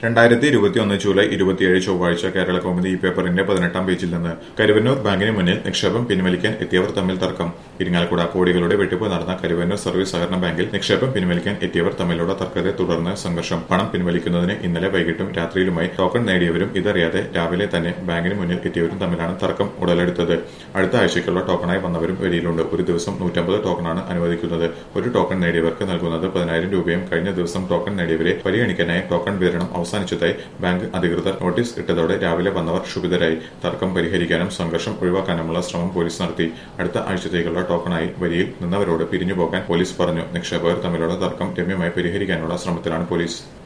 രണ്ടായിരത്തി ഇരുപത്തിയൊന്ന് ജൂലൈ ഇരുപത്തിയേഴ് ചൊവ്വാഴ്ച കേരള കൗമുദി ഈ പേപ്പറിന്റെ പതിനെട്ടാം പേജിൽ നിന്ന് കരുവന്നൂർ ബാങ്കിന് മുന്നിൽ നിക്ഷേപം പിൻവലിക്കാൻ എത്തിയവർ തമ്മിൽ തർക്കം ഇരിങ്ങാലക്കുട കോടികളുടെ വെട്ടിപ്പ് നടന്ന കരുവന്നൂർ സർവീസ് സഹകരണ ബാങ്കിൽ നിക്ഷേപം പിൻവലിക്കാൻ എത്തിയവർ തമ്മിലുള്ള തർക്കത്തെ തുടർന്ന് സംഘർഷം പണം പിൻവലിക്കുന്നതിന് ഇന്നലെ വൈകിട്ടും രാത്രിയിലുമായി ടോക്കൺ നേടിയവരും ഇതറിയാതെ രാവിലെ തന്നെ ബാങ്കിന് മുന്നിൽ എത്തിയവരും തമ്മിലാണ് തർക്കം ഉടലെടുത്തത് അടുത്ത ആഴ്ചയ്ക്കുള്ള ടോക്കണായി വന്നവരും വരിയിലുണ്ട് ഒരു ദിവസം നൂറ്റമ്പത് ടോക്കണാണ് അനുവദിക്കുന്നത് ഒരു ടോക്കൺ നേടിയവർക്ക് നൽകുന്നത് പതിനായിരം രൂപയും കഴിഞ്ഞ ദിവസം ടോക്കൺ നേടിയവരെ പരിഗണിക്കാനായി ടോക്കൺ വിതരണം അവസാനിച്ചതായി ബാങ്ക് അധികൃതർ നോട്ടീസ് ഇട്ടതോടെ രാവിലെ വന്നവർ ക്ഷുഭിതരായി തർക്കം പരിഹരിക്കാനും സംഘർഷം ഒഴിവാക്കാനുമുള്ള ശ്രമം പോലീസ് നടത്തി അടുത്ത ആഴ്ചത്തേക്കുള്ള ടോക്കണായി വരിയിൽ നിന്നവരോട് പിരിഞ്ഞു പോകാൻ പോലീസ് പറഞ്ഞു നിക്ഷേപകർ തമ്മിലുള്ള തർക്കം രമ്യമായി പരിഹരിക്കാനുള്ള ശ്രമത്തിലാണ് പോലീസ്